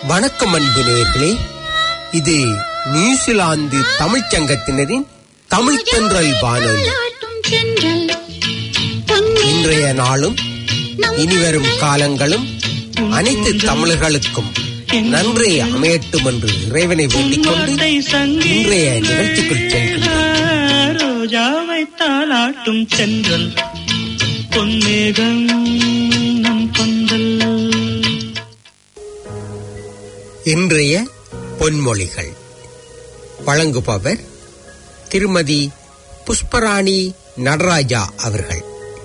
வணக்கம் அன்பு நேயர்களே இது நியூசிலாந்து தமிழ்ச் சங்கத்தினரின் தமிழ் தென்றல் வானொலி இன்றைய நாளும் இனிவரும் காலங்களும் அனைத்து தமிழர்களுக்கும் நன்றே அமையட்டும் என்று இறைவனை வேண்டிக் கொண்டு இன்றைய நிகழ்ச்சிக்குள் செல்கின்றோம் ரோஜாவை தாளாட்டும் சென்றல் பொன்மேகம் நம் கொந்தல் இன்றைய பொன்மொழிகள் வழங்குபவர் திருமதி புஷ்பராணி நடராஜா அவர்கள்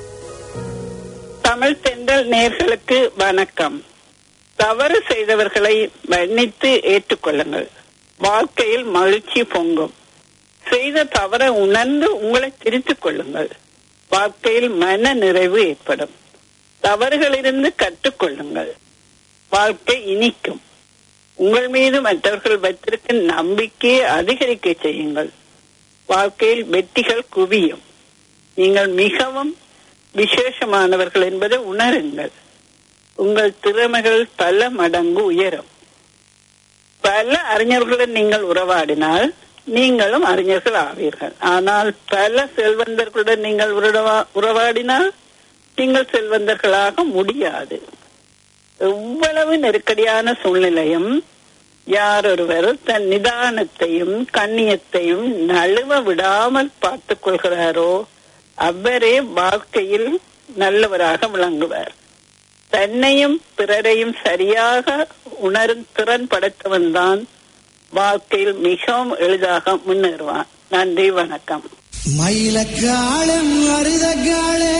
தமிழ் தென்றல் நேர்களுக்கு வணக்கம் தவறு செய்தவர்களை மன்னித்து ஏற்றுக்கொள்ளுங்கள் வாழ்க்கையில் மகிழ்ச்சி பொங்கும் செய்த தவறை உணர்ந்து உங்களை திருத்திக் கொள்ளுங்கள் வாழ்க்கையில் மன நிறைவு ஏற்படும் தவறுகளிலிருந்து கற்றுக்கொள்ளுங்கள் வாழ்க்கை இனிக்கும் உங்கள் மீது மற்றவர்கள் வைத்திருக்கும் நம்பிக்கையை அதிகரிக்க செய்யுங்கள் வாழ்க்கையில் வெற்றிகள் குவியும் நீங்கள் மிகவும் விசேஷமானவர்கள் என்பதை உணருங்கள் உங்கள் திறமைகள் பல மடங்கு உயரும் பல அறிஞர்களுடன் நீங்கள் உறவாடினால் நீங்களும் அறிஞர்கள் ஆவீர்கள் ஆனால் பல செல்வந்தர்களுடன் நீங்கள் உறவா- உறவாடினால் நீங்கள் செல்வந்தர்களாக முடியாது எவ்வளவு நெருக்கடியான சூழ்நிலையும் யாரொருவர் தன் நிதானத்தையும் கண்ணியத்தையும் நழுவ விடாமல் பார்த்துக் கொள்கிறாரோ அவரே வாழ்க்கையில் நல்லவராக விளங்குவார் தன்னையும் பிறரையும் சரியாக உணரும் திறன் படைத்தவன் தான் வாழ்க்கையில் மிகவும் எளிதாக முன்னேறுவான் நன்றி வணக்கம் மயிலக்காலம் மருதக்காலே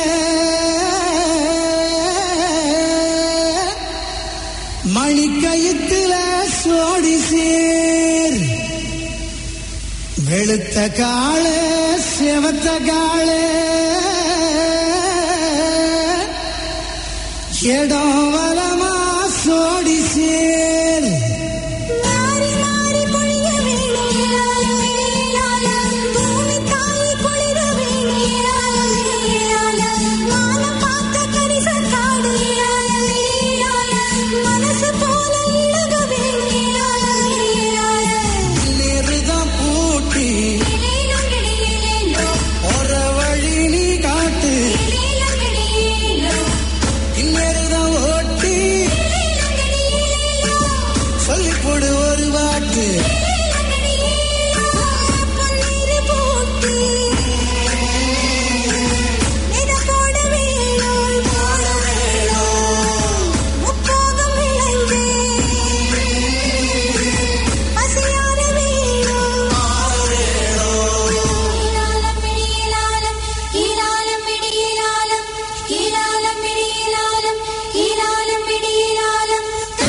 மணிக்கயித்துல சோடி சேர் வெளுத்த கால செவத்த கால இடம் வலமா சோடி சேர் மாறி மாறி பொழிய வேணும் ஏலாலம் ஏலாலம் பூமி தாய் குளிர வேணும் ஏலாலம் ஏலாலம் வானம் பார்த்த கரிச காடு ஏலாலம் ஏலாலம் மனசு போல இழக வேணும் ஏலாலம் ஏலாலம் நேருதான் பூட்டி ஏலேலம் கிடையேலேலம் ஒரு வழி நீ காட்டு ஏலேலம் கிடையேலேலம் இந்நேருதான் ஓட்டி ஏலேலம் கிடையேலேலம் சொல்லி போடு ஒரு வாட்டு பொன்னீரு போட்டு மிதப்போட வேணும் போட வேணும் முப்போகம் விளைந்து பசியார வேணும் ஈராலம் மிடியிலாலம் ஈராலம் மிடியிலாலம் ஈராலம் மிடியிலாலம் ஈராலம் மிடியிலாலம்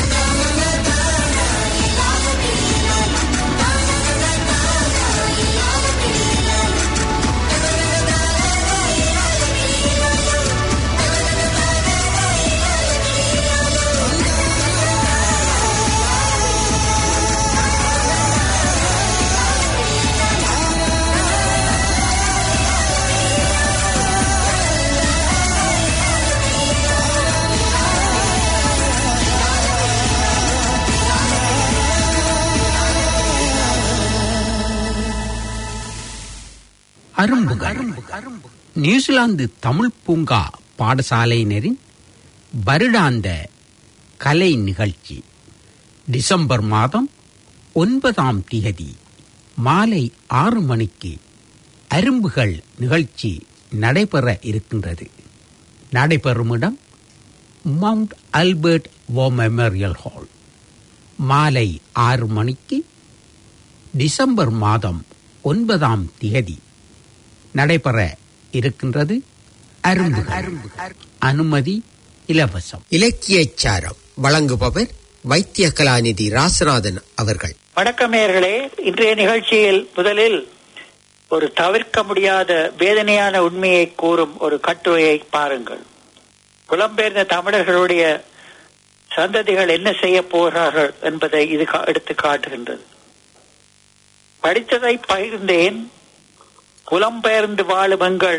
அரும்புகள் நியூசிலாந்து தமிழ் பூங்கா பாடசாலையினரின் வருடாந்த கலை நிகழ்ச்சி டிசம்பர் மாதம் ஒன்பதாம் திகதி மாலை ஆறு மணிக்கு அரும்புகள் நிகழ்ச்சி நடைபெற இருக்கின்றது நடைபெறும் இடம் Mount Albert war memorial hall மாலை ஆறு மணிக்கு டிசம்பர் மாதம் ஒன்பதாம் திகதி நடைபெற இருக்கின்றது அரும்புகள் அனுமதி இலவசம் இலக்கியச்சாரம் வழங்குபவர் வைத்திய கலாநிதி ராசநாதன் அவர்கள் வணக்கமேயர்களே இன்றைய நிகழ்ச்சியில் முதலில் ஒரு தவிர்க்க முடியாத வேதனையான உண்மையை கூறும் ஒரு கட்டுரையை பாருங்கள் புலம்பெயர்ந்த தமிழர்களுடைய சந்ததிகள் என்ன செய்ய போகிறார்கள் என்பதை இது கா- எடுத்து காட்டுகின்றது படித்ததை பகிர்ந்தேன் புலம்பெயர்ந்து வாழும் எங்கள்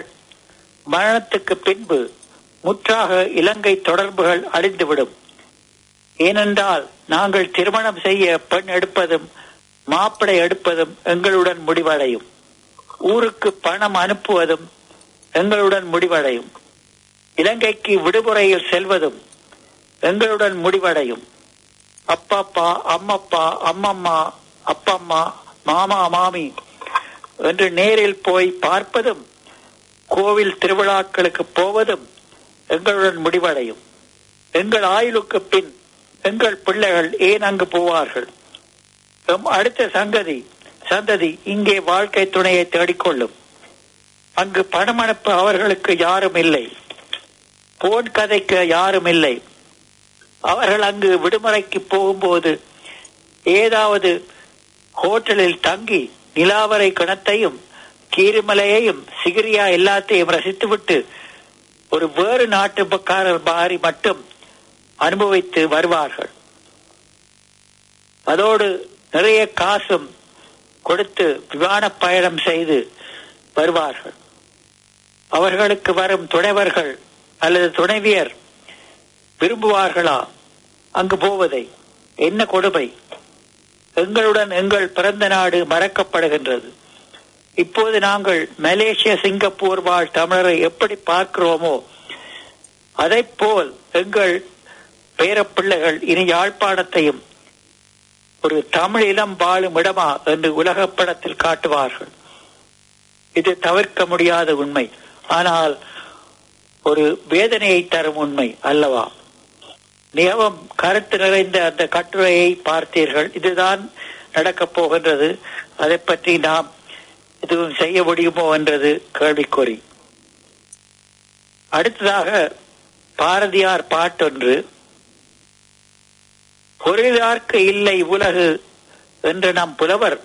மரணத்துக்கு பின்பு முற்றாக இலங்கை தொடர்புகள் அழிந்துவிடும் ஏனென்றால் நாங்கள் திருமணம் செய்ய பெண் எடுப்பதும் மாப்பிளை எடுப்பதும் எங்களுடன் முடிவடையும் ஊருக்கு பணம் அனுப்புவதும் எங்களுடன் முடிவடையும் இலங்கைக்கு விடுமுறையில் செல்வதும் எங்களுடன் முடிவடையும் அப்பப்பா அம்மப்பா அம்மம்மா அப்பம்மா மாமா மாமி என்று நேரில் போய் பார்ப்பதும் கோவில் திருவிழாக்களுக்கு போவதும் எங்களுடன் முடிவடையும் எங்கள் ஆயுளுக்கு பின் எங்கள் பிள்ளைகள் ஏன் அங்கு போவார்கள் எம் அடுத்த சங்கதி சந்ததி இங்கே வாழ்க்கை துணையை தேடிக்கொள்ளும் அங்கு பணம் அனுப்ப அவர்களுக்கு யாரும் இல்லை போன் கதைக்க யாரும் இல்லை அவர்கள் அங்கு விடுமுறைக்கு போகும்போது ஏதாவது ஹோட்டலில் தங்கி நிலாவரை கிணத்தையும் கீரிமலையையும் சிகிரியா எல்லாத்தையும் ரசித்துவிட்டு ஒரு வேறு நாட்டுக்காரர் மாறி மட்டும் அனுபவித்து வருவார்கள் அதோடு நிறைய காசும் கொடுத்து விமான பயணம் செய்து வருவார்கள் அவர்களுக்கு வரும் துணைவர்கள் அல்லது துணைவியர் விரும்புவார்களா அங்கு போவதை என்ன கொடுமை எங்களுடன் எங்கள் பிறந்த நாடு மறக்கப்படுகின்றது இப்போது நாங்கள் மலேசிய சிங்கப்பூர் வாழ் தமிழரை எப்படி பார்க்கிறோமோ அதைப் போல் எங்கள் பேரப்பிள்ளைகள் இனி யாழ்ப்பாணத்தையும் ஒரு தமிழ் இளம் வாழும் இடமா என்று உலகப் படத்தில் காட்டுவார்கள் இது தவிர்க்க முடியாத உண்மை ஆனால் ஒரு வேதனையை தரும் உண்மை அல்லவா மிகவும் கருத்து நிறைந்த அந்த கட்டுரையை பார்த்தீர்கள் இதுதான் நடக்கப் போகின்றது அதை பற்றி நாம் எதுவும் செய்ய முடியுமோ என்றது கேள்விக்குறி அடுத்ததாக பாரதியார் பாட்டொன்று பொருளார்க்கு இல்லை உலகு என்ற நம் புலவர்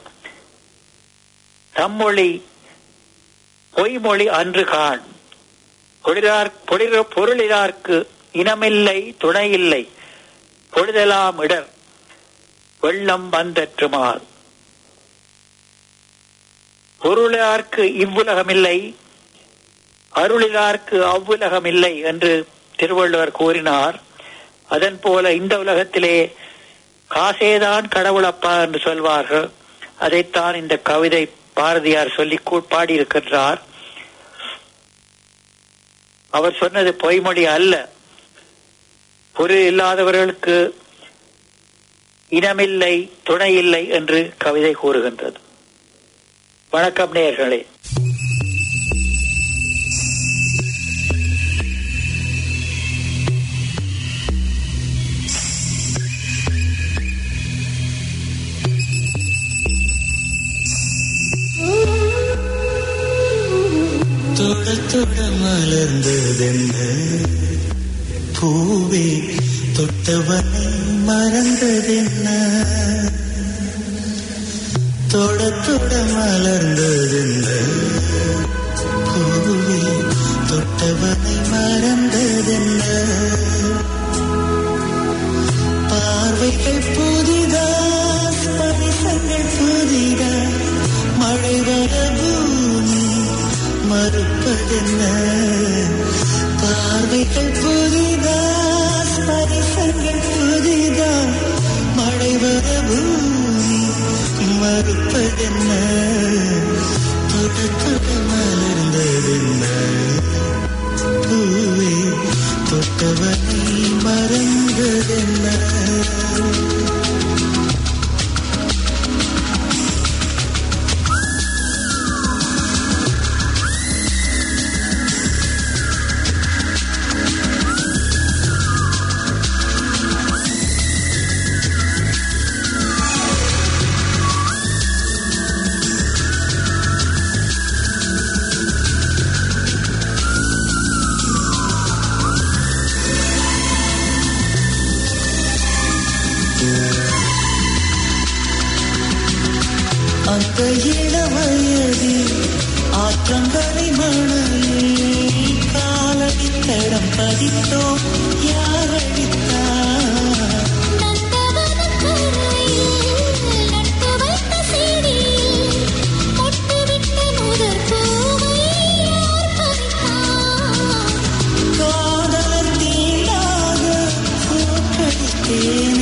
தம்மொழி பொய்மொழி அன்று காண் பொழிலார் பொழில- பொருளிலார்க்கு இனமில்லை துணையில்லை பொழுதெல்லாம் இடர் வெள்ளம் வந்தற்றுமால் பொருளார்க்கு இவ்வுலகமில்லை அருளிலார்க்கு அவ்வுலகமில்லை என்று திருவள்ளுவர் கூறினார் அதன் போல இந்த உலகத்திலே காசேதான் கடவுளப்பா என்று சொல்வார்கள் அதைத்தான் இந்த கவிதை பாரதியார் சொல்லி கூ- பாடியிருக்கின்றார் அவர் சொன்னது பொய்மொழி அல்ல பொருள் இல்லாதவர்களுக்கு இனமில்லை துணை இல்லை என்று கவிதை கூறுகின்றது வணக்கம் நேயர்களே தொட தொட மலர்ந்ததென்ன பூவே தொட்டவனை மறந்ததென்ன தொட தொட மலர்ந்ததென்ன பூவே தொட்டவனை மறந்ததென்ன பார்வைகள் புதிதா ஸ்பரிசங்கள் புதிதா மழை வர பூமி மறுப்பதென்ன பார்வைகள் புதிதா ஸ்பரிசங்கள் புதிதா மழை வர பூமி மறுப்பதென்ன தொட தொட மலர்ந்ததென்ன பூவே தொட்டவனை மறந்ததென்ன அந்த இளவயதில் ஆற்றங்கரை மணலில் காலடி தடம் பதித்தோம் யார் அழித்தார் நந்தவனக் கரையில் நட்டு வைத்த செடியில் மொட்டுவிட்ட முதற் பூவை யார் பறித்தார்? காதலர் தீண்டாக தோற்கடித்தேன்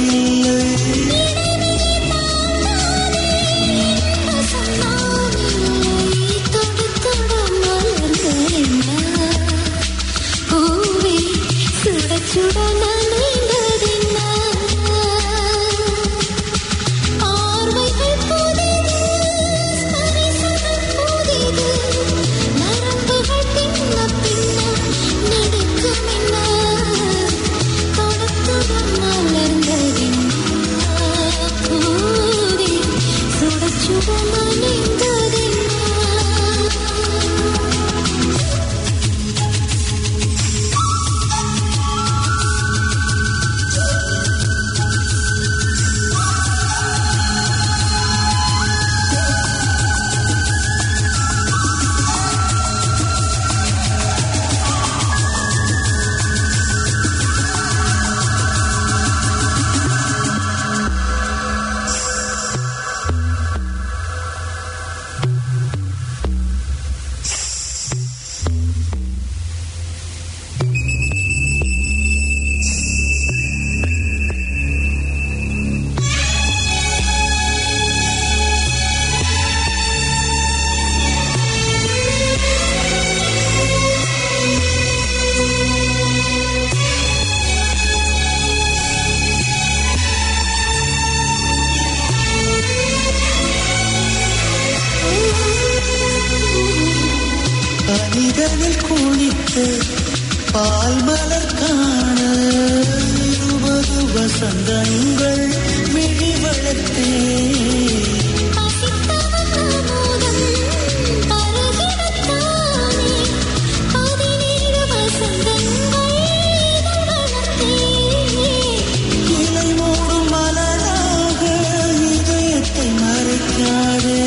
பால் மலர் காண இருபது வசந்தங்கள் மிழி வளர்த்தே பசித்தவன் அமுதம் பருகிடத்தானே பதினேழு வசந்தங்கள் இதழ் வளர்த்தே இலை மூடும் மலராக இதயத்தை மறைக்காதே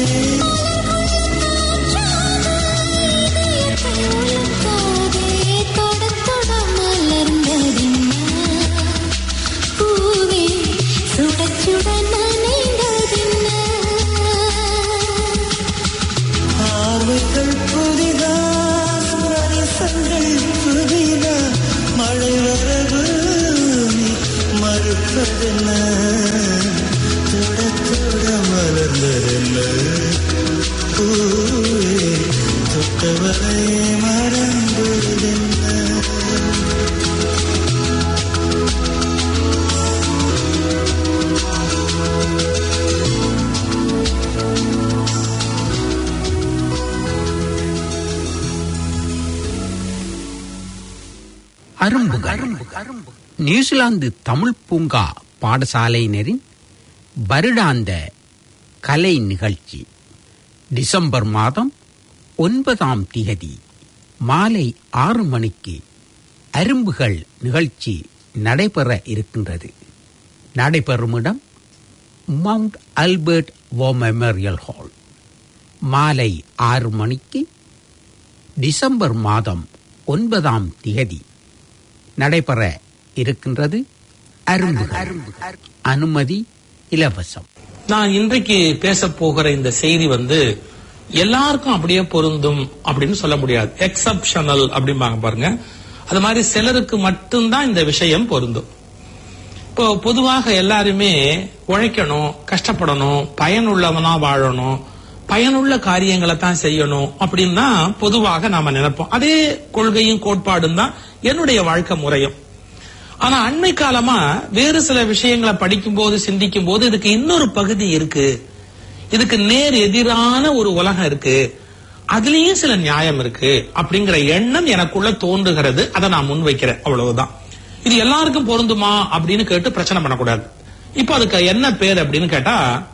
பார்வைகள் புதிதா ஸ்பரிசங்கள் புதிதா மழை வரவு நீ மறுப்பதென்ன தொட தொட மலர்ந்ததென்ன பூவே தொட்டவரை மறந்ததென்ன அரும்புகள் நியூசிலாந்து தமிழ் பூங்கா பாடசாலையினரின் வருடாந்த கலை நிகழ்ச்சி டிசம்பர் மாதம் ஒன்பதாம் திகதி மாலை ஆறு மணிக்கு அரும்புகள் நிகழ்ச்சி நடைபெற இருக்கின்றது நடைபெறும் இடம் Mount Albert war memorial hall மாலை ஆறு மணிக்கு டிசம்பர் மாதம் ஒன்பதாம் திகதி நடைபெற இருக்கின்றது அரும்புகள் அனுமதி இலவசம் நான் இன்றைக்கு பேச போகிற இந்த செய்தி வந்து எல்லாருக்கும் அப்படியே பொருந்தும் அப்படின்னு சொல்ல முடியாது எக்ஸப்ஷனல் அப்படிம்பாங்க பாருங்க அது மாதிரி சிலருக்கு மட்டும்தான் இந்த விஷயம் பொருந்தும் இப்போ பொதுவாக எல்லாருமே உழைக்கணும் கஷ்டப்படணும் பயனுள்ளவனா வாழணும் பயனுள்ள காரியங்களை தான் செய்யணும் அப்படின்னு தான் பொதுவாக நாம நினைப்போம் அதே கொள்கையும் கோட்பாடும் தான் என்னுடைய வாழ்க்கை முறையும் ஆனா அண்மை காலமா வேறு சில விஷயங்களை படிக்கும் போது சிந்திக்கும் போது இதுக்கு இன்னொரு பகுதி இருக்கு இதுக்கு நேர் எதிரான ஒரு உலகம் இருக்கு அதுலயும் சில நியாயம் இருக்கு அப்படிங்கிற எண்ணம் எனக்குள்ள தோன்றுகிறது அதை நான் முன்வைக்கிறேன் அவ்வளவுதான் இது எல்லாருக்கும் பொருந்துமா அப்படின்னு கேட்டு பிரச்சனை பண்ணக்கூடாது இப்போ அதுக்கு என்ன பேர் அப்படின்னு கேட்டா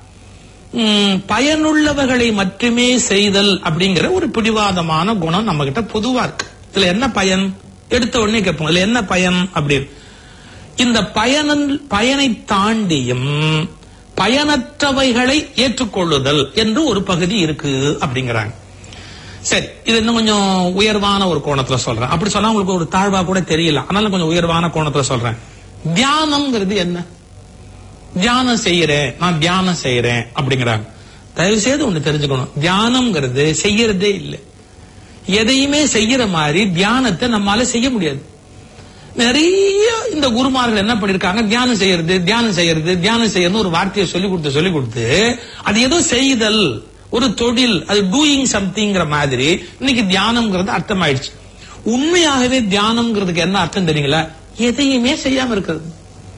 ம், பயனுள்ளவர்களை மட்டுமே செய்தல் அப்படிங்கிற ஒரு பிடிவாதமான குணம் நம்ம கிட்ட பொதுவா இருக்கு இதுல என்ன பயன் எடுத்த உடனே கேட்போம் இதுல என்ன பயன் அப்படின்னு இந்த பயனன் பயனை தாண்டியும் பயனற்றவைகளை ஏற்றுக்கொள்ளுதல் என்று ஒரு பகுதி இருக்கு அப்படிங்கிறாங்க சரி இது இன்னும் கொஞ்சம் உயர்வான ஒரு கோணத்துல சொல்றேன் அப்படி சொன்னா உங்களுக்கு ஒரு தாழ்வா கூட தெரியல ஆனாலும் கொஞ்சம் உயர்வான கோணத்துல சொல்றேன் தியானம்ங்கிறது என்ன தியானம் செய்யறேன் நான் தியானம் செய்யறேன் அப்படிங்கிறாங்க தயவு செய்து ஒண்ணு தெரிஞ்சுக்கணும் தியானம்ங்கிறது செய்யறதே இல்லை எதையுமே செய்யற மாதிரி தியானத்தை நம்மால செய்ய முடியாது நிறைய இந்த குருமார்கள் என்ன பண்ணிருக்காங்க தியானம் செய்யறது தியானம் செய்யறது தியானம் செய்யறது ஒரு வார்த்தையை சொல்லி கொடுத்து சொல்லி கொடுத்து அது ஏதோ செய்தல் ஒரு தொழில் அது டூயிங் சம்திங்கிற மாதிரி இன்னைக்கு தியானம்ங்கிறது அர்த்தமாயிடுச்சு உண்மையாகவே தியானம்ங்கிறதுக்கு என்ன அர்த்தம் தெரியுங்களா எதையுமே செய்யாம இருக்கிறது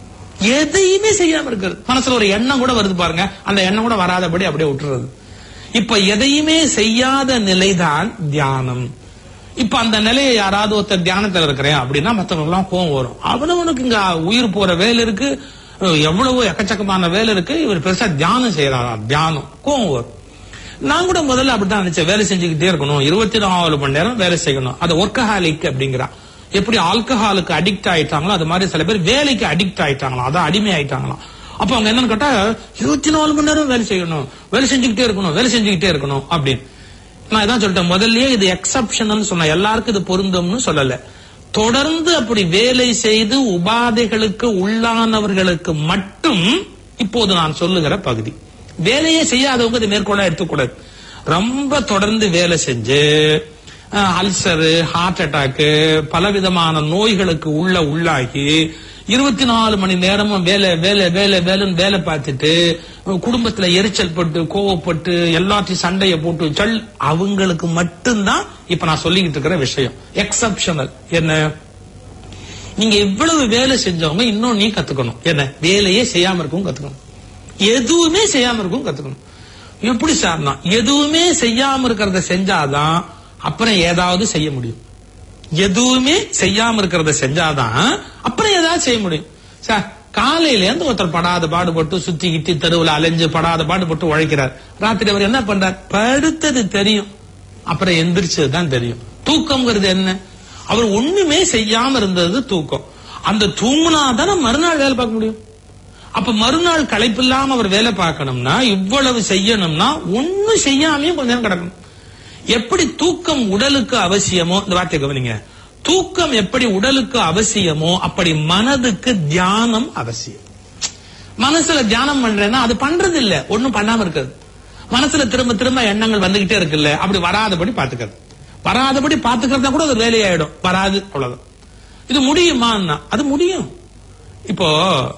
எதையுமே செய்யாம இருக்கிறது மனசுல ஒரு எண்ணம் கூட வருது பாருங்க அந்த எண்ணம் கூட வராதபடி அப்படியே விட்டுறது இப்ப எதையுமே செய்யாத நிலைதான் தியானம் இப்ப அந்த நிலையை யாராவது ஒருத்தர் தியானத்துல இருக்கிறேன் அப்படின்னா மத்தவங்க எல்லாம் கோவம் வரும் அவனவனுக்கு இங்க உயிர் போற வேலை இருக்கு அஹ் எவ்வளவோ எக்கச்சக்கமான வேலை இருக்கு இவர் பெருசா தியானம் செய்யறாரா தியானம் கோவம் வரும் நான் கூட முதல்ல அப்படித்தான் நினைச்சேன் வேலை செஞ்சுக்கிட்டே இருக்கணும் இருபத்தி நாலு மணி நேரம் வேலை செய்யணும் அது ஒர்க்கஹாலிக் அப்படிங்கிறான் எப்படி ஆல்கஹாலுக்கு அடிக்ட் ஆயிட்டாங்களோ அது மாதிரி சில பேர் வேலைக்கு அடிக்ட் ஆயிட்டாங்களாம் அதான் அடிமை ஆயிட்டாங்களாம் அப்ப அவங்க என்னன்னு கேட்டா இருபத்தி நாலு மணி நேரம் வேலை செய்யணும் வேலை செஞ்சுக்கிட்டே இருக்கணும் வேலை செஞ்சுக்கிட்டே இருக்கணும் அப்படின்னு நான் இதான் சொல்லிட்டேன் முதல்லயே இது எக்ஸப்ஷனல் சொன்ன எல்லாருக்கும் இது பொருந்தும்னு சொல்லல தொடர்ந்து அப்படி வேலை செய்து உபாதைகளுக்கு உள்ளானவர்களுக்கு மட்டும் இப்போது நான் சொல்லுகிற பகுதி வேலையே செய்யாதவங்க இது மேற்கொள்ள எடுத்துக்கூடாது ரொம்ப தொடர்ந்து வேலை செஞ்சு அல்சரு ஹார்ட் அட்டாக்கு பலவிதமான நோய்களுக்கு உள்ள உள்ளாகி இருபத்தி நாலு மணி நேரமும் வேலை வேலை வேலை வேலைன்னு வேலை பார்த்துட்டு குடும்பத்துல எரிச்சல் பட்டு கோவப்பட்டு எல்லாத்தையும் சண்டையை போட்டு சொல் அவங்களுக்கு மட்டும்தான் இப்ப நான் சொல்லிக்கிட்டு இருக்கிற விஷயம் எக்ஸப்ஷனல் என்ன நீங்க இவ்வளவு வேலை செஞ்சவங்க இன்னும் நீ கத்துக்கணும் என்ன வேலையே செய்யாம இருக்கவும் கத்துக்கணும் எதுவுமே செய்யாம இருக்கவும் கத்துக்கணும் எப்படி சார்னா எதுவுமே செய்யாம இருக்கிறத செஞ்சாதான் அப்புறம் ஏதாவது செய்ய முடியும் எதுவுமே செய்யாம இருக்கிறத செஞ்சாதான் அப்புறம் ஏதாவது செய்ய முடியும் சார் காலையில இருந்து ஒருத்தர் படாத பாடுபட்டு சுத்தி கிட்டி தெருவுல அலைஞ்சு படாத பாடுபட்டு உழைக்கிறார் ராத்திரி அவர் என்ன பண்றார் படுத்தது தெரியும் அப்புறம் எந்திரிச்சது தான் தெரியும் தூக்கம்ங்கிறது என்ன அவர் ஒண்ணுமே செய்யாம இருந்தது தூக்கம் அந்த தூங்குனாதான் மறுநாள் வேலை பார்க்க முடியும் அப்ப மறுநாள் களைப்பில்லாம அவர் வேலை பார்க்கணும்னா இவ்வளவு செய்யணும்னா ஒண்ணும் செய்யாமையும் கொஞ்ச நேரம் கிடக்கணும் எப்படி தூக்கம் உடலுக்கு அவசியமோ இந்த வார்த்தை கவனிங்க தூக்கம் எப்படி உடலுக்கு அவசியமோ அப்படி மனதுக்கு தியானம் அவசியம் மனசுல தியானம் பண்றேன்னா அது பண்றது இல்ல ஒண்ணும் பண்ணாம இருக்கிறது மனசுல திரும்ப திரும்ப எண்ணங்கள் வந்துகிட்டே இருக்குல்ல அப்படி வராதபடி பாத்துக்கிறது வராதபடி பாத்துக்கிறதா கூட ஒரு வேலையாயிடும் வராது அவ்வளவுதான் இது முடியுமான்னா அது முடியும் இப்போ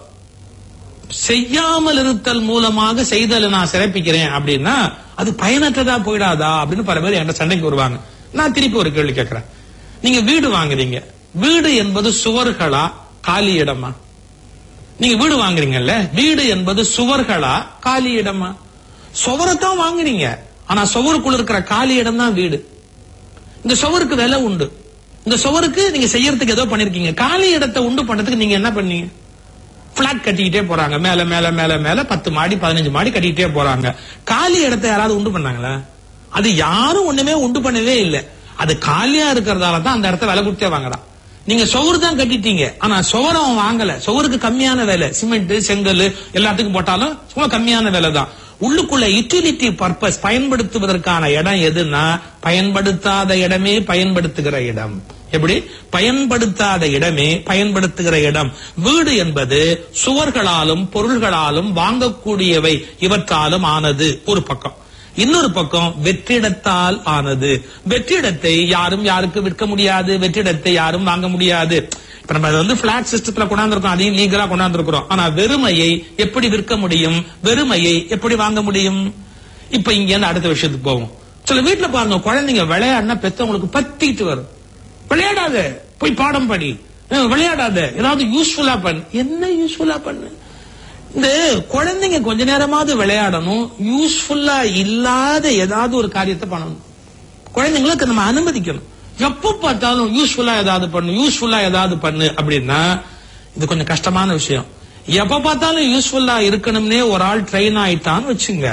செய்யாமல் இருத்தல் மூலமாக செய்தலை நான் சிறப்பிக்கிறேன் அப்படின்னா அது பயனற்றதா போயிடாதா அப்படின்னு பல பேர் என்கிட்ட சண்டைக்கு வருவாங்க நான் திருப்பி ஒரு கேள்வி கேட்கிறேன் நீங்க வீடு வாங்குறீங்க வீடு என்பது சுவர்களா காலி இடமா நீங்க வீடு வாங்குறீங்கல்ல வீடு என்பது சுவர்களா காலி இடமா சுவரைத்தான் வாங்குறீங்க ஆனா சுவருக்குள்ள இருக்கிற காலி இடம் தான் வீடு இந்த சுவருக்கு விலை உண்டு இந்த சுவருக்கு நீங்க செய்யறதுக்கு ஏதோ பண்ணிருக்கீங்க காலி இடத்தை உண்டு பண்றதுக்கு நீங்க என்ன பண்ணீங்க பிளாட் கட்டிக்கிட்டே போறாங்க மேல மேல மேல மேல பத்து மாடி பதினஞ்சு மாடி கட்டிக்கிட்டே போறாங்க காலி இடத்தை யாராவது உண்டு பண்ணாங்களா அது யாரும் ஒண்ணுமே உண்டு பண்ணவே இல்லை அது காலியா இருக்கிறதால தான் அந்த இடத்த விலை கொடுத்தே வாங்குறான் நீங்க சுவரு தான் கட்டிட்டீங்க ஆனா சுவரை அவன் வாங்கல சுவருக்கு கம்மியான விலை சிமெண்ட் செங்கல் எல்லாத்துக்கும் போட்டாலும் சும்மா கம்மியான விலை தான் உள்ளுக்குள்ள யூட்டிலிட்டி பர்பஸ் பயன்படுத்துவதற்கான இடம் எதுன்னா பயன்படுத்தாத இடமே பயன்படுத்துகிற இடம் எப்படி பயன்படுத்தாத இடமே பயன்படுத்துகிற இடம் வீடு என்பது சுவர்களாலும் பொருள்களாலும் வாங்கக்கூடியவை இவற்றாலும் ஆனது ஒரு பக்கம் இன்னொரு பக்கம் வெற்றிடத்தால் ஆனது வெற்றிடத்தை யாரும் யாருக்கு விற்க முடியாது வெற்றிடத்தை யாரும் வாங்க முடியாது இப்ப நம்ம அதை வந்து பிளாட் சிஸ்டத்துல கொண்டாந்துருக்கோம் அதையும் லீகலா கொண்டாந்துருக்கிறோம் ஆனா வெறுமையை எப்படி விற்க முடியும் வெறுமையை எப்படி வாங்க முடியும் இப்ப இங்க இருந்து அடுத்த விஷயத்துக்கு போவோம் சில வீட்டுல பாருங்க குழந்தைங்க விளையாடினா பெத்தவங்களுக்கு பத்திட்டு வரும் விளையாடாத போய் பாடம் படி அஹ் விளையாடாத ஏதாவது யூஸ்ஃபுல்லா பண்ணு என்ன யூஸ்ஃபுல்லா பண்ணு இந்த குழந்தைங்க கொஞ்ச நேரமாவது விளையாடணும் யூஸ்ஃபுல்லா இல்லாத ஏதாவது ஒரு காரியத்தை பண்ணணும் குழந்தைங்களுக்கு நம்ம அனுமதிக்கணும் எப்ப பார்த்தாலும் யூஸ்ஃபுல்லா ஏதாவது பண்ணு யூஸ்ஃபுல்லா ஏதாவது பண்ணு அப்படின்னா இது கொஞ்சம் கஷ்டமான விஷயம் எப்ப பார்த்தாலும் யூஸ்ஃபுல்லா இருக்கணும்னே ஒரு ஆள் ட்ரெயின் ஆயிட்டான்னு வச்சுங்க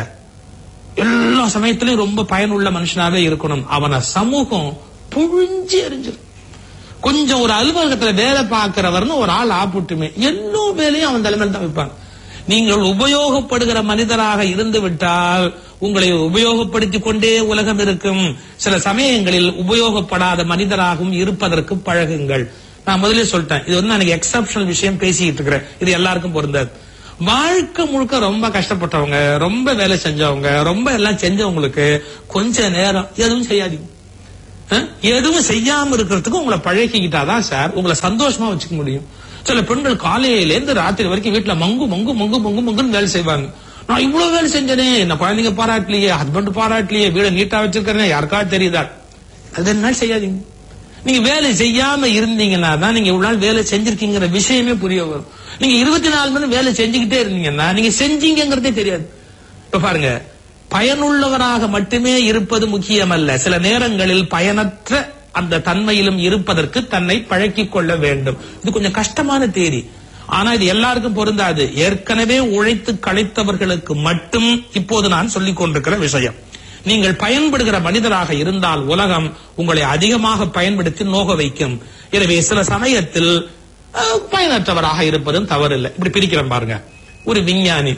எல்லா சமயத்திலயும் ரொம்ப பயனுள்ள மனுஷனாவே இருக்கணும் அவனை சமூகம் புழிஞ்சு எறிஞ்சிரும் கொஞ்சம் ஒரு அலுவலகத்துல வேலை பார்க்கிறவர்னு ஒரு ஆள் ஆப்புட்டுமே எல்லா வேலையும் அவன் தலைமையில் தான் வைப்பாங்க நீங்கள் உபயோகப்படுகிற மனிதராக இருந்து விட்டால் உங்களை உபயோகப்படுத்திக் கொண்டே உலகம் இருக்கும் சில சமயங்களில் உபயோகப்படாத மனிதராகவும் இருப்பதற்கு பழகுங்கள் நான் முதல்ல சொல்லிட்டேன் இது வந்து எனக்கு எக்ஸப்ஷனல் விஷயம் பேசிக்கிட்டு இருக்கிறேன் இது எல்லாருக்கும் பொருந்தாது வாழ்க்கை முழுக்க ரொம்ப கஷ்டப்பட்டவங்க ரொம்ப வேலை செஞ்சவங்க ரொம்ப எல்லாம் செஞ்சவங்களுக்கு கொஞ்ச நேரம் எதுவும் செய்யாதீங்க அஹ், எதுவும் செய்யாம இருக்கிறதுக்கு உங்களை பழகிக்கிட்டாதான் சார் உங்களை சந்தோஷமா வச்சுக்க முடியும் சில பெண்கள் காலையில இருந்து ராத்திரி வரைக்கும் வீட்டுல மங்கு மங்கு மங்கு மங்கு மங்குன்னு வேலை செய்வாங்க நான் இவ்வளவு வேலை செஞ்சனே என்ன குழந்தைங்க பாராட்டலையே ஹஸ்பண்ட் பாராட்டலையே வீட நீட்டா வச்சிருக்கிறேன் யாருக்காவது தெரியுதா அது என்ன செய்யாதீங்க நீங்க வேலை செய்யாம இருந்தீங்கன்னா தான் நீங்க இவ்வளவு நாள் வேலை செஞ்சிருக்கீங்கிற விஷயமே புரிய வரும் நீங்க இருபத்தி நாலு மணி வேலை செஞ்சுக்கிட்டே இருந்தீங்கன்னா நீங்க செஞ்சீங்கிறதே தெரியாது இப்ப பாருங்க பயனுள்ளவராக மட்டுமே இருப்பது முக்கியமல்ல சில நேரங்களில் பயனற்ற அந்த தன்மையிலும் இருப்பதற்கு தன்னை பழக்கிக் கொள்ள வேண்டும் இது கொஞ்சம் கஷ்டமான தேதி ஆனா இது எல்லாருக்கும் பொருந்தாது ஏற்கனவே உழைத்து களைத்தவர்களுக்கு மட்டும் இப்போது நான் சொல்லிக் கொண்டிருக்கிற விஷயம் நீங்கள் பயன்படுகிற மனிதராக இருந்தால் உலகம் உங்களை அதிகமாக பயன்படுத்தி நோக வைக்கும் எனவே சில சமயத்தில் அஹ், பயனற்றவராக இருப்பதும் தவறில்லை இப்படி பிரிக்கிறேன் பாருங்க ஒரு விஞ்ஞானி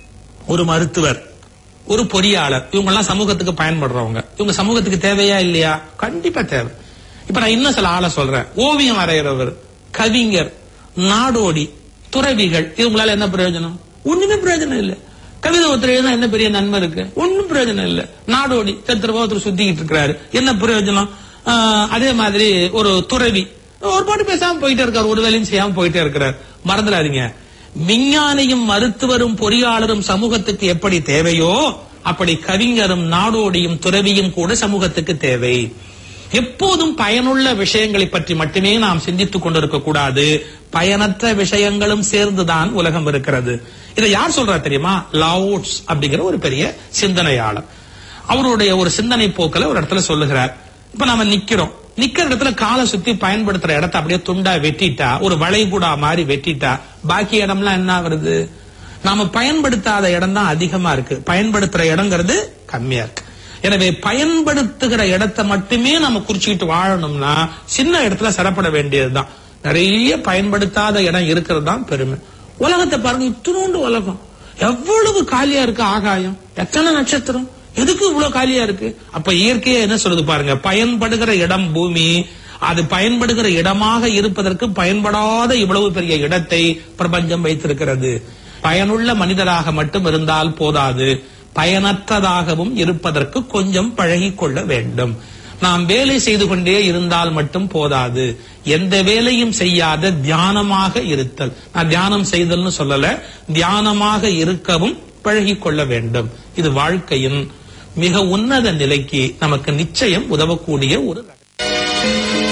ஒரு மருத்துவர் ஒரு பொறியாளர் இவங்க எல்லாம் சமூகத்துக்கு பயன்படுறவங்க இவங்க சமூகத்துக்கு தேவையா இல்லையா கண்டிப்பா தேவை இப்ப நான் இன்னும் சில ஆளை சொல்றேன் ஓவியம் வரைகிறவர் கவிஞர் நாடோடி துறவிகள் இவங்களால என்ன பிரயோஜனம் ஒண்ணுமே பிரயோஜனம் இல்ல கவிதை ஒருத்தர் எழுதினா என்ன பெரிய நன்மை இருக்கு ஒண்ணும் பிரயோஜனம் இல்ல நாடோடி சத்திரவா ஒருத்தர் சுத்திக்கிட்டு இருக்கிறாரு என்ன பிரயோஜனம் ஆஹ், அதே மாதிரி ஒரு துறவி ஒரு பாட்டு பேசாம போயிட்டே இருக்காரு ஒரு வேலையும் செய்யாம போயிட்டே இருக்கிறார் மறந்துடாதீங்க விஞ்ஞானியும் மருத்துவரும் பொறியாளரும் சமூகத்துக்கு எப்படி தேவையோ அப்படி கவிஞரும் நாடோடியும் துறவியும் கூட சமூகத்துக்கு தேவை எப்போதும் பயனுள்ள விஷயங்களை பற்றி மட்டுமே நாம் சிந்தித்துக் கொண்டிருக்க கூடாது பயனற்ற விஷயங்களும் சேர்ந்துதான் உலகம் இருக்கிறது இதை யார் சொல்றா தெரியுமா லாவுட்ஸ் அப்படிங்கிற ஒரு பெரிய சிந்தனையாளர் அவருடைய ஒரு சிந்தனை போக்கல ஒரு இடத்துல சொல்லுகிறார் இப்ப நாம நிக்கிறோம் நிக்கிற இடத்துல காலை சுத்தி பயன்படுத்துற இடத்த அப்படியே துண்டா வெட்டிட்டா ஒரு வளைகுடா மாதிரி வெட்டிட்டா பாக்கி இடம்லாம் என்ன வருது நாம பயன்படுத்தாத இடம் தான் அதிகமா இருக்கு பயன்படுத்துற இடங்கிறது கம்மியா இருக்கு எனவே பயன்படுத்துகிற இடத்தை மட்டுமே நம்ம குறிச்சுக்கிட்டு வாழணும்னா சின்ன இடத்துல சிறப்பட வேண்டியதுதான் நிறைய பயன்படுத்தாத இடம் இருக்கிறது தான் பெருமை உலகத்தை பாருங்க இத்தினோண்டு உலகம் எவ்வளவு காலியா இருக்கு ஆகாயம் எத்தனை நட்சத்திரம் எதுக்கு இவ்வளவு காலியா இருக்கு அப்ப இயற்கையா என்ன சொல்லுது பாருங்க பயன்படுகிற இடம் பூமி அது பயன்படுகிற இடமாக இருப்பதற்கு பயன்படாத இவ்வளவு பெரிய இடத்தை பிரபஞ்சம் வைத்திருக்கிறது பயனுள்ள மனிதராக மட்டும் இருந்தால் போதாது பயனற்றதாகவும் இருப்பதற்கு கொஞ்சம் பழகிக் கொள்ள வேண்டும் நாம் வேலை செய்து கொண்டே இருந்தால் மட்டும் போதாது எந்த வேலையும் செய்யாத தியானமாக இருத்தல் நான் தியானம் செய்தல்னு சொல்லல தியானமாக இருக்கவும் பழகிக் கொள்ள வேண்டும் இது வாழ்க்கையின் மிக உன்னத நிலைக்கு நமக்கு நிச்சயம் உதவக்கூடிய ஒரு ரகசியம்.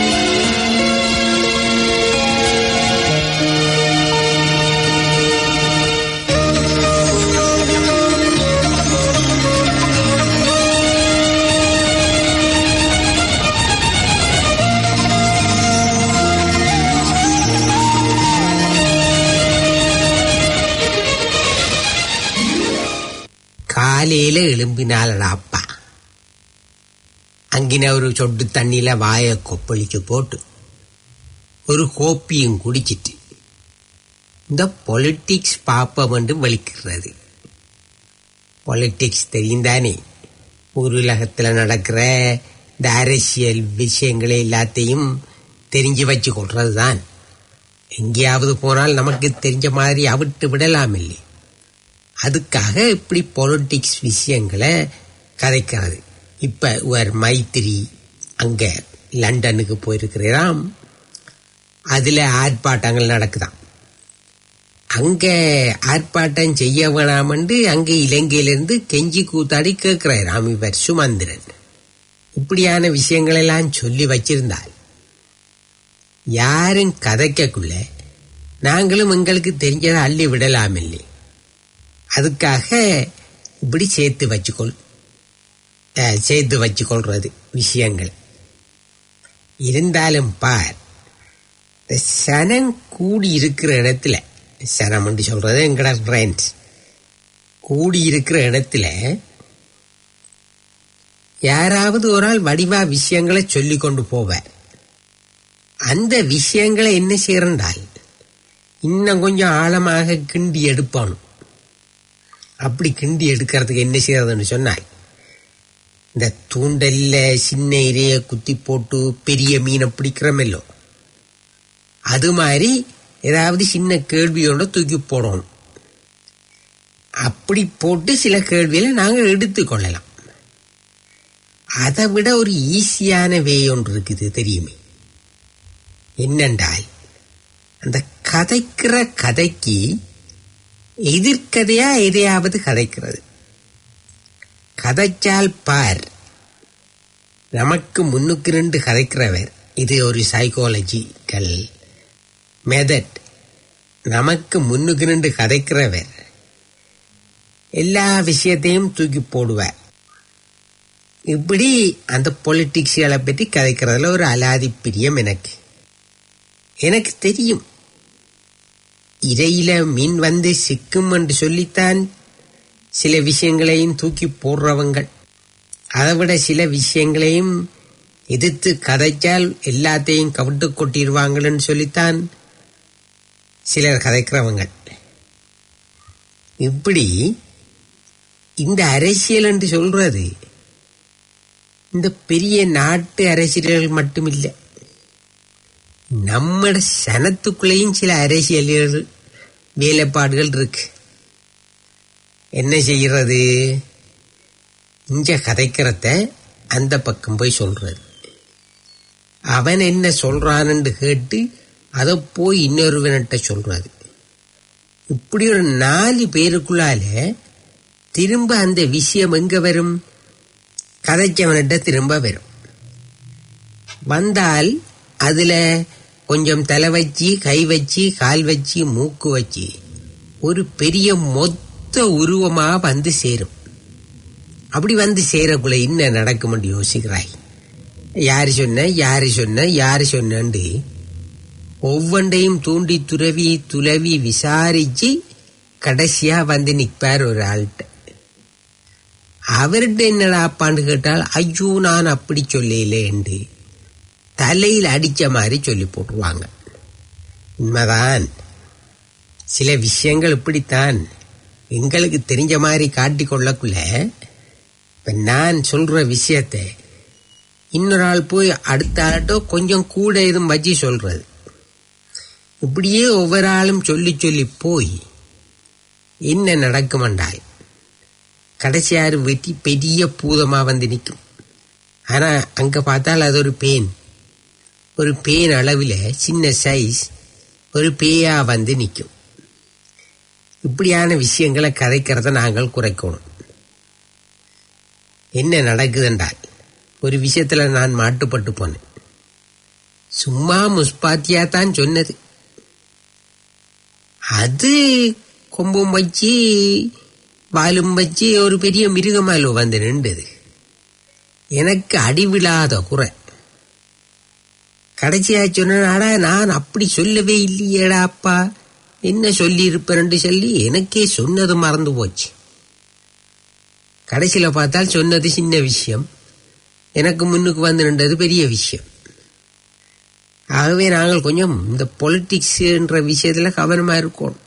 காலையில எழும்பினாலடா அப்பா அங்கின ஒரு சொட்டு தண்ணியில வாய கொப்பளிச்சு போட்டு ஒரு கோப்பியும் குடிச்சிட்டு இந்த பொலிட்டிக்ஸ் பாப்பம் என்று வலிக்கிறது பொலிட்டிக்ஸ் தெரியும் தானே ஒரு உலகத்துல நடக்கிற இந்த அரசியல் விஷயங்களை எல்லாத்தையும் தெரிஞ்சு வச்சு கொள்றது தான் எங்கேயாவது போனால் நமக்கு தெரிஞ்ச மாதிரி அவிட்டு விடலாம் இல்லை அதுக்காக இப்படி பொலிட்டிக்ஸ் விஷயங்களை கதைக்கிறது இப்ப ஒரு மைத்திரி அங்க லண்டனுக்கு போயிருக்கிறாராம் அதுல ஆர்ப்பாட்டங்கள் நடக்குதாம் அங்க ஆர்ப்பாட்டம் செய்ய வேணாமண்டு அங்க இலங்கையிலிருந்து கெஞ்சி கூத்தாடி கேட்கிறாராம் இவர் சுமந்திரன் இப்படியான விஷயங்கள் எல்லாம் சொல்லி வச்சிருந்தால் யாரும் கதைக்கக்குள்ள நாங்களும் எங்களுக்கு தெரிஞ்சதை அள்ளி விடலாம் இல்லை அதுக்காக இப்படி சேர்த்து வச்சுக்கொள் அஹ், சேர்த்து வச்சுக்கொள்றது விஷயங்கள் இருந்தாலும் பார் இந்த சனம் கூடி இருக்கிற இடத்துல சனம் என்று சொல்றது எங்கட ஃப்ரெண்ட்ஸ் கூடி இருக்கிற இடத்துல யாராவது ஒரு ஆள் வடிவா விஷயங்களை சொல்லி கொண்டு போவார் அந்த விஷயங்களை என்ன செய்யறண்டால் இன்னும் கொஞ்சம் ஆழமாக கிண்டி எடுப்பானும் அப்படி கிண்டி எடுக்கிறதுக்கு என்ன செய்யறதுன்னு சொன்னால் இந்த தூண்டல்ல சின்ன இரைய குத்தி போட்டு பெரிய மீனை பிடிக்கிறோமல்லோ அது மாதிரி ஏதாவது சின்ன கேள்வியோட தூக்கி போடணும் அப்படி போட்டு சில கேள்விகளை நாங்கள் எடுத்துக்கொள்ளலாம் அதை விட ஒரு ஈஸியான வே ஒன்று இருக்குது தெரியுமே என்னென்றால் அந்த கதைக்கிற கதைக்கு எதிர்கதையா எதையாவது கதைக்கிறது கதைச்சால் பார் நமக்கு முன்னுக்கு ரெண்டு கதைக்கிறவர் இது ஒரு சைக்காலஜிக்கல் மெதட் நமக்கு முன்னுக்கு ரெண்டு கதைக்கிறவர் எல்லா விஷயத்தையும் தூக்கி போடுவார் இப்படி அந்த பொலிட்டிக்ஸ்களை பற்றி கதைக்கிறதுல ஒரு அலாதி பிரியம் எனக்கு எனக்கு தெரியும் இறையில மீன் வந்து சிக்கும் என்று சொல்லித்தான் சில விஷயங்களையும் தூக்கி போடுறவங்கள் அதை விட சில விஷயங்களையும் எதிர்த்து கதைச்சால் எல்லாத்தையும் கவிட்டு கொட்டிடுவாங்கன்னு சொல்லித்தான் சிலர் கதைக்கிறவங்க இப்படி இந்த அரசியல் என்று சொல்றது இந்த பெரிய நாட்டு அரசியல்கள் மட்டுமில்லை நம்ம சனத்துக்குள்ளேயும் சில அரசியல்கள் வேலைப்பாடுகள் இருக்கு என்ன செய்யறது இங்க கதைக்கிறத அந்த பக்கம் போய் சொல்றது அவன் என்ன சொல்றான்னு கேட்டு அதை போய் இன்னொருவன்கிட்ட சொல்றது இப்படி ஒரு நாலு பேருக்குள்ளால திரும்ப அந்த விஷயம் எங்க வரும் கதைச்சவன்கிட்ட திரும்ப வரும் வந்தால் அதுல கொஞ்சம் தலை வச்சு கை வச்சு கால் வச்சு மூக்கு வச்சு ஒரு பெரிய மொத்த உருவமா வந்து சேரும் அப்படி வந்து சேரக்குள்ள என்ன நடக்கும்னு யோசிக்கிறாய் யாரு சொன்ன யாரு சொன்ன யாரு சொன்னண்டு ஒவ்வொன்றையும் தூண்டி துறவி துளவி விசாரிச்சு கடைசியா வந்து நிற்பார் ஒரு ஆள்கிட்ட அவர்கிட்ட என்னடா அப்பான்னு கேட்டால் ஐயோ நான் அப்படி சொல்லலேண்டு தலையில் அடிச்ச மாதிரி சொல்லி போட்டுருவாங்க உண்மைதான் சில விஷயங்கள் இப்படித்தான் எங்களுக்கு தெரிஞ்ச மாதிரி காட்டிக்கொள்ளக்குள்ள இப்ப நான் சொல்ற விஷயத்தை இன்னொரு ஆள் போய் அடுத்த ஆள்கிட்ட கொஞ்சம் கூட எதுவும் வச்சு சொல்றது இப்படியே ஒவ்வொரு ஆளும் சொல்லி சொல்லி போய் என்ன நடக்குமென்றால் கடைசியாரு வெட்டி பெரிய பூதமா வந்து நிற்கும் ஆனா அங்க பார்த்தால் அது ஒரு பேன் ஒரு பேன் அளவில் சின்ன சைஸ் ஒரு பேயா வந்து நிற்கும் இப்படியான விஷயங்களை கதைக்கிறத நாங்கள் குறைக்கணும் என்ன நடக்குதுன்றால் ஒரு விஷயத்துல நான் மாட்டுப்பட்டு போனேன் சும்மா முஸ்பாத்தியா தான் சொன்னது அது கொம்பும் வச்சு வாலும் வச்சு ஒரு பெரிய மிருகமாலோ வந்து நின்றது எனக்கு அடிவிழாத குறை கடைசியா சொன்னாடா நான் அப்படி சொல்லவே இல்லையேடா அப்பா என்ன சொல்லி இருப்பேன்னு சொல்லி எனக்கே சொன்னது மறந்து போச்சு கடைசியில பார்த்தால் சொன்னது சின்ன விஷயம் எனக்கு முன்னுக்கு வந்து நின்றது பெரிய விஷயம் ஆகவே நாங்கள் கொஞ்சம் இந்த பொலிட்டிக்ஸ்ன்ற விஷயத்துல கவனமா இருக்கணும்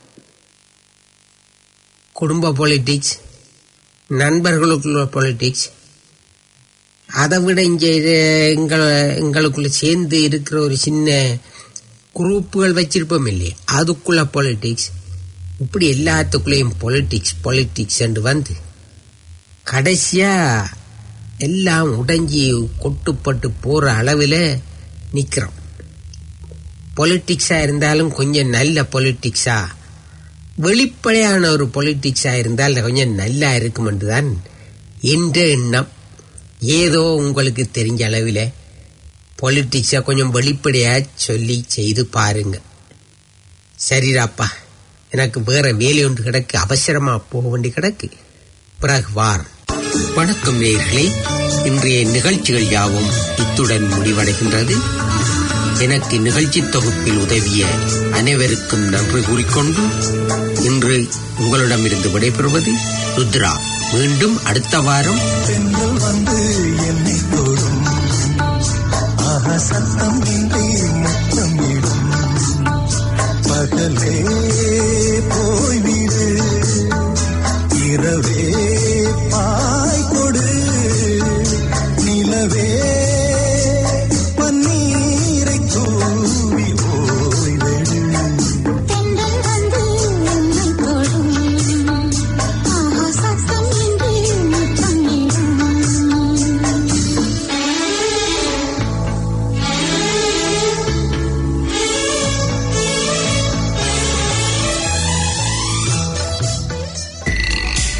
குடும்ப பொலிட்டிக்ஸ் நண்பர்களுக்குள்ள பொலிட்டிக்ஸ் அதை விட இங்கே எங்களை எங்களுக்குள்ள சேர்ந்து இருக்கிற ஒரு சின்ன குரூப்புகள் வச்சிருப்போம் இல்லையே அதுக்குள்ள பொலிட்டிக்ஸ் இப்படி எல்லாத்துக்குள்ளேயும் பொலிட்டிக்ஸ் பொலிட்டிக்ஸ் என்று வந்து கடைசியா எல்லாம் உடைஞ்சி கொட்டுப்பட்டு போற அளவில் நிற்கிறோம் பொலிட்டிக்ஸா இருந்தாலும் கொஞ்சம் நல்ல பொலிட்டிக்ஸா வெளிப்படையான ஒரு பொலிட்டிக்ஸா இருந்தால் கொஞ்சம் நல்லா இருக்கும் என்றுதான் என்ற எண்ணம் ஏதோ உங்களுக்கு தெரிஞ்ச அளவில் பொலிட்டிக்ஸை கொஞ்சம் வெளிப்படையா சொல்லி செய்து பாருங்க சரிடாப்பா எனக்கு வேற வேலை ஒன்று கிடக்கு அவசரமா போக வேண்டி கிடக்கு பிறகு வாரம் வணக்கம் நேயர்களே இன்றைய நிகழ்ச்சிகள் யாவும் இத்துடன் முடிவடைகின்றது எனக்கு நிகழ்ச்சி தொகுப்பில் உதவிய அனைவருக்கும் நன்றி கூறிக்கொண்டு இன்று உங்களிடமிருந்து விடைபெறுவது ருத்ரா மீண்டும் அடுத்த வாரம் பெண்கள் வந்து என்னை தொடும் ஆஹா சத்தம் இன்றி முத்தமிடும் பகலே போய்